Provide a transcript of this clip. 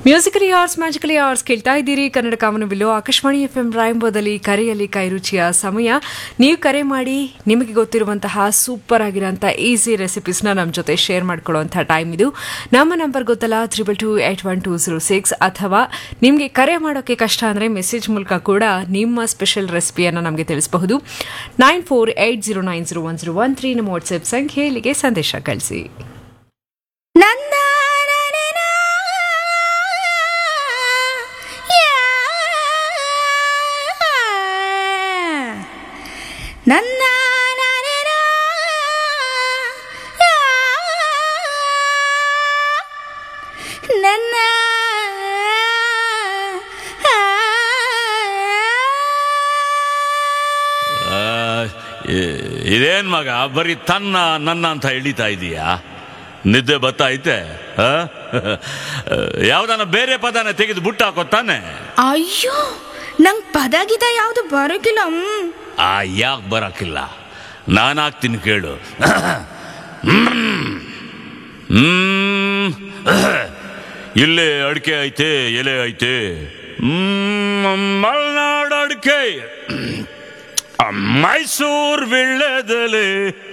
Musically hours magically hours ಕೇಳ್ತಾ ಇದ್ದೀರಿ ಕನ್ನಡ ಕಾಮನಬಿಲ್ಲು ಆಕಾಶವಾಣಿ ಎಫ್ ಎಂ ರಾಯಂಬೋದಲ್ಲಿ ಕರೆಯಲ್ಲಿ ಕೈರುಚಿಯ ಸಮಯ ನೀವು ಕರೆ ಮಾಡಿ ನಿಮಗೆ ಗೊತ್ತಿರುವಂತಹ ಸೂಪರ್ ಆಗಿರೋಂಥ ಈಸಿ ರೆಸಿಪೀಸ್ನ ನಮ್ಮ ಜೊತೆ ಶೇರ್ ಮಾಡ್ಕೊಳ್ಳುವಂಥ ಟೈಮ್ ಇದು ನಮ್ಮ ನಂಬರ್ ಗೊತ್ತಲ್ಲ triple two eight one two zero six ಅಥವಾ ನಿಮಗೆ ಕರೆ ಮಾಡೋಕ್ಕೆ ಕಷ್ಟ ಅಂದರೆ ಮೆಸೇಜ್ ಮೂಲಕ ಕೂಡ ನಿಮ್ಮ ಸ್ಪೆಷಲ್ ರೆಸಿಪಿಯನ್ನು ನಮಗೆ ತಿಳಿಸಬಹುದು nine four eight zero nine zero one zero one three ನಮ್ಮ ವಾಟ್ಸ್ಆಪ್ ಸಂಖ್ಯೆ ಇಲ್ಲಿಗೆ ಸಂದೇಶ ಕಳಿಸಿ ನನ್ನ ನನ್ನ ನನ್ನ ಆ, ಇ- ಇದೇನ್ ಮಗ ಬರೀ ತನ್ನ ನನ್ನ ಅಂತ ಎಳಿತಾ ಇದೀಯಾ ನಿದ್ದೆ ಬರ್ತಾ ಐತೆ ಆ? ಯಾವ್ದಾನ ಬೇರೆ ಪದನ ತೆಗೆದು ಬುಟ್ಟ ಹಾಕೋ ತಾನೆ ಅಯ್ಯೋ ನಂಗ್ ಪದ ಗಿದ ಯಾವ್ದು ಬರೋಕಿಲ್ಲ ಹ್ಮ್. ಆ ಯಾಕೆ ಬರಕಿಲ್ಲ ನಾನು ಹಾಕ್ತೀನಿ ಕೇಳು ಹ್ಮ್ ಇಲ್ಲೇ ಅಡಿಕೆ ಐತೆ ಎಲೆ ಐತೆ ಹ್ಮ್ ಮಲೆನಾಡು ಅಡಿಕೆ ಮೈಸೂರು ವಿಳ್ಳೆದೆಲೆ